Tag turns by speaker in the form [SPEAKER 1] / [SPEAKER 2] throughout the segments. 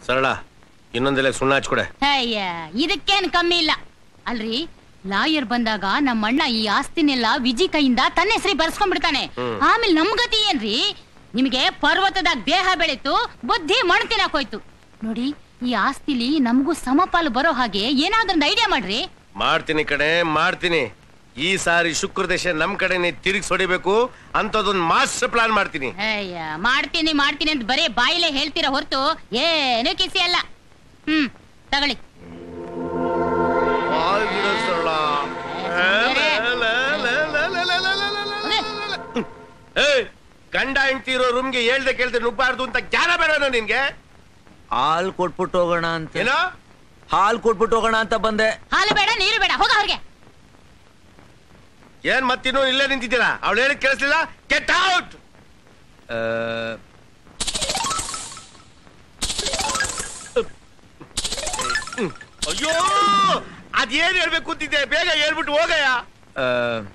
[SPEAKER 1] ಸರಳ ಇನ್ನೊಂದೆಲ್ಲ ಸುಣ್ಣ ಹಚ್ಕೊಡೆ
[SPEAKER 2] ಅಯ್ಯ ಇದಕ್ಕೇನ್ ಕಮ್ಮಿ ಇಲ್ಲ ಅಲ್ರಿ ಲಾಯರ್ ಬಂದಾಗ ನಮ್ಮ ಅಣ್ಣ ಈ ಆಸ್ತಿನೆಲ್ಲ ವಿಜಿ ಕೈಯಿಂದ ತನ್ನ ಹೆಸರಿ ಬರ್ಸ್ಕೊಂಡ್ಬಿಡ್ತಾನೆ ಆಮೇಲೆ ನಮ್ ಗತಿ ಏನ್ರಿ ನಿಮಗೆ ಪರ್ವತದಾಗ ದೇಹ ಬೆಳೀತು ಬುದ್ಧಿ ಮಣ್ ತಿನ್ನಕ್ ಹೋಯ್ತು ನೋಡಿ ಈ ಆಸ್ತಿಲಿ ನಮಗೂ ಸಮಪಾಲು ಬರೋ ಹಾಗೆ ಏನಾದ್ರೊಂದು ಐಡಿಯಾ ಮಾಡ್ರಿ
[SPEAKER 1] ಮಾಡ್ತೀನಿ ಕಡೆ ಮಾಡ್ತೀನಿ ಈ ಸಾರಿ ಶುಕ್ರ ದೇಶ ನಮ್ ಕಡೆನೆ ತಿರುಗಿ ಹೊಡಿಬೇಕು ಅಂತದೊಂದು ಮಾಸ್ಟರ್ ಪ್ಲಾನ್ ಮಾಡ್ತೀನಿ
[SPEAKER 2] ಅಯ್ಯ ಮಾಡ್ತೀನಿ ಮಾಡ್ತೀನಿ ಅಂತ ಬರೇ ಬಾಯಿಲೆ ಹೇಳ್ತೀರಾ ಹೊರತು ಏನು ಕಿಸಿ ಅಲ್ಲ ಹ್ಮ್ ತಗೊಳ್ಳಿ
[SPEAKER 1] ಬಾಳ್ ಬಿಡು ಸರಳ.
[SPEAKER 2] ಸುಮ್ನಿರೆ.
[SPEAKER 1] ಏಯ್, ಗಂಡ ಹೆಂಡ್ತಿ ಇರೋ ರೂಮ್ಗೆ ಹೇಳ್ದೆ ಕೇಳ್ದೆ ನುಗ್ಬಾರ್ದು ಅಂತ ಜ್ಞಾನ ಬೇಡನೋ ನಿನ್ಗೆ
[SPEAKER 3] ಹಾಲ್ ಕೊಟ್ಬಿಟ್ಟು ಹೋಗೋಣ ಅಂತ
[SPEAKER 1] ಏನೋ
[SPEAKER 3] ಹಾಲ್ ಕೊಟ್ಬಿಟ್ಟು ಹೋಗೋಣ ಅಂತ ಬಂದೆ
[SPEAKER 2] ಹಾಲು ಬೇಡ ನೀರು ಬೇಡ ಹೋಗ ಅವ್ರಿಗೆ
[SPEAKER 1] ಏನ್ ಮತ್ತಿನ್ನು ಇಲ್ಲೇ ನಿಂತಿದ್ದೀರಾ ಅವಳು ಹೇಳಿದ್ ಕೇಳಿಸ್ಲಿಲ್ಲ ಗೆಟ್ ಔಟ್
[SPEAKER 3] ಆ,
[SPEAKER 1] ಅಯ್ಯೋ ಅದೇನ್ ಹೇಳ್ಬೇಕು ಅಂತಿದ್ದೆ ಬೇಗ ಹೇಳ್ಬಿಟ್ಟು ಹೋಗಯ್ಯ
[SPEAKER 3] ಆ,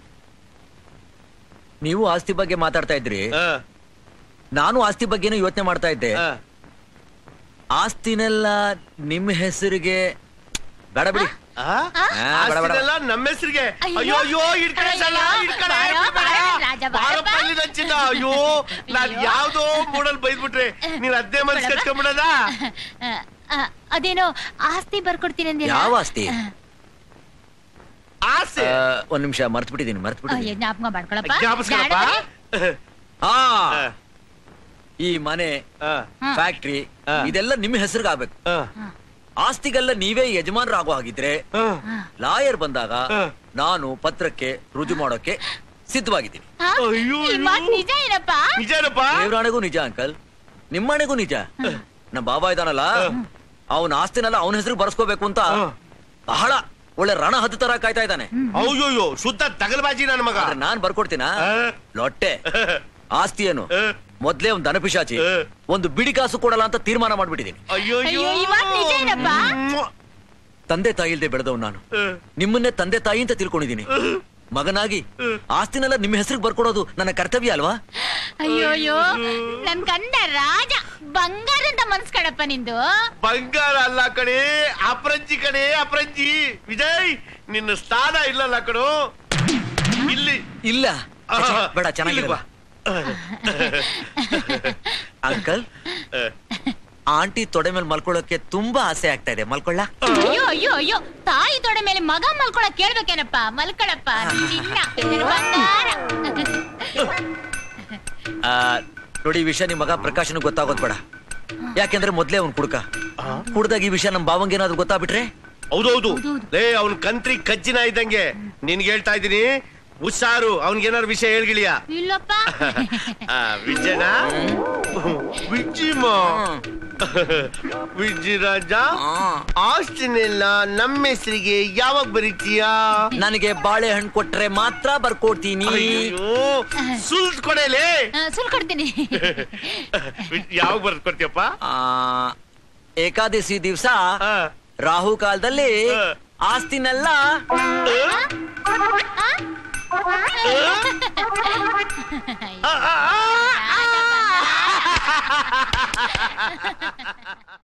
[SPEAKER 3] ನೀವು ಆಸ್ತಿ ಬಗ್ಗೆ ಮಾತಾಡ್ತಾ ಇದ್ರಿ
[SPEAKER 1] ಆ,
[SPEAKER 3] ನಾನು ಆಸ್ತಿ ಬಗ್ಗೆನೂ ಯೋಚನೆ ಮಾಡ್ತಾ ಇದ್ದೆ
[SPEAKER 1] ಆ.
[SPEAKER 3] ಆಸ್ತಿನೆಲ್ಲ ನಿಮ್ಮ ಹೆಸರಿಗೆ ಬೇಡ ಬಿಡಿ
[SPEAKER 1] ಆ?
[SPEAKER 3] ಆ, ಬೇಡ, ಬೇಡ.
[SPEAKER 1] ಆಸ್ತಿನೆಲ್ಲ ನಮ್ಮ ಹೆಸರಿಗೆ
[SPEAKER 2] ಅಯ್ಯೋ.
[SPEAKER 1] ಅಯ್ಯೋ ಅಯ್ಯೋ ಇಡ್ಕಡೆ ಸಲ್ಲ,
[SPEAKER 2] ಅಯ್ಯೋ.
[SPEAKER 1] ಇಡ್ಕಡೆ,
[SPEAKER 2] ಬಾರೋ,
[SPEAKER 1] ಇಡ್ಕಡೆ.
[SPEAKER 2] ಬಾರೋ, ರಾಜ, ಬಾರಪ್ಪ.
[SPEAKER 1] ಬಾರಪ್ಪ ಇಲ್ಲಿ ನನ್ ಚಿನ್ನ. ಅಯ್ಯೋ ನಾನ್
[SPEAKER 2] ಅಯ್ಯೋ.
[SPEAKER 1] ಯಾವ್ದೋ ಮೂಡಲ್ ಬೈದ್ಬಿಟ್ರೆ ನೀನ್ ಅದೇ ಮನ್ಸ್
[SPEAKER 2] ಬೇಡಪ್ಪ.
[SPEAKER 1] ಕಟ್ಕೊಂಡ್ಬಿಡದ
[SPEAKER 2] ಆ, ಆ, ಅದೇನೋ ಆಸ್ತಿ ಬರ್ಕೊಡ್ತೀನಿ ಅಂದಿಲ್ಲ
[SPEAKER 3] ಯಾವ ಆಸ್ತಿ?
[SPEAKER 1] ಆಸೆ
[SPEAKER 3] ಆ, ಒಂದ್ ನಿಮಿಷ ಮರ್ತ್ ಬಿಟ್ಟಿದ್ದೀನಿ ಮರ್ತ್
[SPEAKER 2] ಅಯ್ಯೋ,
[SPEAKER 3] ಬಿಟ್ಟಿದ್ದೀನಿ
[SPEAKER 2] ಜ್ಞಾಪಕ ಮಾಡ್ಕೊಳಪ್ಪ
[SPEAKER 1] ಜ್ಞಾಪಿಸ್ಕೊಳಪ್ಪ.
[SPEAKER 2] ಜಾಣಪ್ಪ.
[SPEAKER 3] ಹಾ
[SPEAKER 1] ಆ,
[SPEAKER 3] ಈ ಮನೆ
[SPEAKER 1] ಆ,
[SPEAKER 2] ಹಾ.
[SPEAKER 3] ಫ್ಯಾಕ್ಟ್ರಿ
[SPEAKER 1] ಆ.
[SPEAKER 3] ಇದೆಲ್ಲ ನಿಮ್ಮ ಹೆಸರಿಗೆ ಆಗ್ಬೇಕು
[SPEAKER 1] ಆ,
[SPEAKER 3] ಆಸ್ತಿಗೆಲ್ಲ ನೀವೇ ಯಜಮಾನರಾಗೋ ಹಾಗಿದ್ರೆ
[SPEAKER 1] ಆ.
[SPEAKER 3] ಲಾಯರ್ ಬಂದಾಗ
[SPEAKER 1] ಆ.
[SPEAKER 3] ನಾನು ಪತ್ರಕ್ಕೆ ರುಜು ಮಾಡೋಕೆ ಸಿದ್ಧವಾಗಿದ್ದೀನಿ
[SPEAKER 2] ಹಾ?
[SPEAKER 1] ಅಯ್ಯೋ,
[SPEAKER 2] ಈ ಮಾತ್ ನಿಜ ಏನಪ್ಪ
[SPEAKER 1] ನಿಜಾನಪ್ಪ
[SPEAKER 3] ದೇವರಾಣೆಗೂ ನಿಜ ಅಂಕಲ್ ನಿಮ್ಮನೆಗೂ ನಿಜ ನಮ್ಮ ಬಾಬಾ ಇದಾನಲ್ಲ ಅವನ ಆಸ್ತಿನೆಲ್ಲ ಅವನ ಹೆಸರು ಬರ್ಸ್ಕೋಬೇಕು ಅಂತ
[SPEAKER 1] ಹಾ.
[SPEAKER 3] ಬಹಳ ಒಳ್ಳೆ ರಣ ಹದ್ದು ತರ ಕಾಯ್ತಾ ಇದ್ದಾನೆ
[SPEAKER 1] ಅಯ್ಯೋಯ್ಯೋ ಶುದ್ಧ ತಗಲ್ಬಾಜಿ ನನ್ನ ಮಗ
[SPEAKER 3] ಆದ್ರೆ ನಾನ್ ಬರ್ಕೊಡ್ತೀನ
[SPEAKER 1] ಆ.
[SPEAKER 3] ಲೊಟ್ಟೆ ಆಸ್ತಿ ಏನು
[SPEAKER 1] ಆ.
[SPEAKER 3] ಮೊದ್ಲೇ ಒಂದ್ ದನಪಿಶಾಚಿ
[SPEAKER 1] ಆ.
[SPEAKER 3] ಒಂದು ಬಿಡಿ ಕಾಸು ಕೊಡಲ್ಲ ಅಂತ ತೀರ್ಮಾನ ಮಾಡ್ಬಿಟ್ಟಿದ್ದೀನಿ
[SPEAKER 1] ಅಯ್ಯೋ
[SPEAKER 2] ಅಯ್ಯೋ, ಈ ಮಾತ್ ನಿಜ ಏನಪ್ಪ?
[SPEAKER 3] ತಂದೆ ತಾಯಿ ಇಲ್ದೆ ಬೆಳೆದವ್ ನಾನು ನಿಮ್ಮನ್ನೇ ತಂದೆ ತಾಯಿ ಅಂತ ತಿಳ್ಕೊಂಡಿದ್ದೀನಿ ಮಗನಾಗಿ ಆಸ್ತಿನೆಲ್ಲ ನಿಮ್ಮ ಹೆಸರಿಗೆ ಬರ್ಕೊಡೋದು ನನ್ನ ಕರ್ತವ್ಯ ಅಲ್ವಾ
[SPEAKER 2] ಅಯ್ಯೋ ಅಯ್ಯೋ ನನ್ ಕಂದ ರಾಜ ಬಂಗಾರದ ಮನ್ಸ್ ಕಣಪ್ಪ ನಿಂದು
[SPEAKER 1] ಬಂಗಾರ ಅಲ್ಲ ಕಣೆ ಅಪರಂಜಿ ಕಣೆ ಅಪರಂಜಿ ವಿಜಯ್ ನಿನ್ನ ಸ್ಥಾನ ಇಲ್ಲಲ್ಲ ಕಣೋ ಇಲ್ಲಿ
[SPEAKER 3] ಇಲ್ಲ
[SPEAKER 1] ಆ,
[SPEAKER 3] ಬೇಡ
[SPEAKER 1] ಇಲ್ಲಿ
[SPEAKER 3] ಚೆನ್ನಾಗಿಲ್ವಾ
[SPEAKER 1] ಬಾ.
[SPEAKER 3] ಅಂಕಲ್
[SPEAKER 1] ಆ,
[SPEAKER 3] ಆಂಟಿ ತೊಡೆ ಮೇಲೆ ಮಲ್ಕೊಳ್ಳೋಕೆ ತುಂಬಾ ಆಸೆ ಆಗ್ತಾ ಇದೆ ಮಲ್ಕೊಳ್ಳ
[SPEAKER 2] ಅಯ್ಯೋ ಅಯ್ಯೋ ಅಯ್ಯೋ ತಾಯಿ ತೊಡೆ ಮೇಲೆ ಮಗ ಮಲ್ಕೊಳಕ್ ಕೇಳ್ಬೇಕೇನಪ್ಪ ಮಲ್ಕೊಳಪ್ಪ ನಿನ್ನ ನನ್ನ ಬಂಗಾರ
[SPEAKER 3] ನೋಡಿ ಈ ವಿಷಯ ನಿಮ್ ಮಗ ಪ್ರಕಾಶನ್ ಗೊತ್ತಾಗೋದ್ ಬೇಡ ಯಾಕೆಂದ್ರೆ ಮೊದ್ಲೇ ಅವ್ನ್ ಕುಡ್ಕ ಕುಡ್ದಾಗ ಈ ವಿಷಯ ನಮ್ ಬಾವಂಗೆ ಏನಾದ್ರು ಗೊತ್ತಾಗ್ಬಿಟ್ರೆ
[SPEAKER 1] ಹೌದೌದು
[SPEAKER 2] ಹೌದೌದು.
[SPEAKER 1] ಲೇ ಅವನ್ ಕಂತ್ರಿ ಕಜ್ಜಿನ ಇದ್ದಂಗೆ ನಿನ್ಗೆ ಹೇಳ್ತಾ ಇದ್ದೀನಿ ಹುಷಾರು ಅವನ್ಗೇನಾದ್ರು ವಿಷಯ ಹೇಳ್ಗಿಳಿಯ
[SPEAKER 2] ಇಲ್ಲಪ್ಪ
[SPEAKER 1] ವಿಜಯನ ವಿಜಿಮ ವಿಜಯರಾಜ ಆಸ್ತಿನೆಲ್ಲ ನಮ್ಮ ಹೆಸರಿಗೆ ಯಾವಾಗ ಬರೀತೀಯಾ
[SPEAKER 3] ನನಗೆ ಬಾಳೆಹಣ್ಣು ಕೊಟ್ರೆ ಮಾತ್ರ ಬರ್ಕೊಡ್ತೀನಿ
[SPEAKER 1] ಅಯ್ಯೋ ಸುಲ್ತ್ ಕೊಡಲೇ
[SPEAKER 2] ಆ, ಸುಲ್ ಕೊಡ್ತೀನಿ
[SPEAKER 1] ಯಾವಾಗ ಬರ್ದ್ ಕೊಡ್ತೀಯಪ್ಪ
[SPEAKER 3] ಆ, ಏಕಾದಶಿ ದಿವ್ಸ
[SPEAKER 1] ಆ,
[SPEAKER 3] ರಾಹು ಕಾಲದಲ್ಲಿ
[SPEAKER 1] ಆ.
[SPEAKER 3] ಆಸ್ತಿನೆಲ್ಲ
[SPEAKER 1] ಆ, ಆ, ಆ.
[SPEAKER 2] ರಾಜ ಬಂಗಾರ.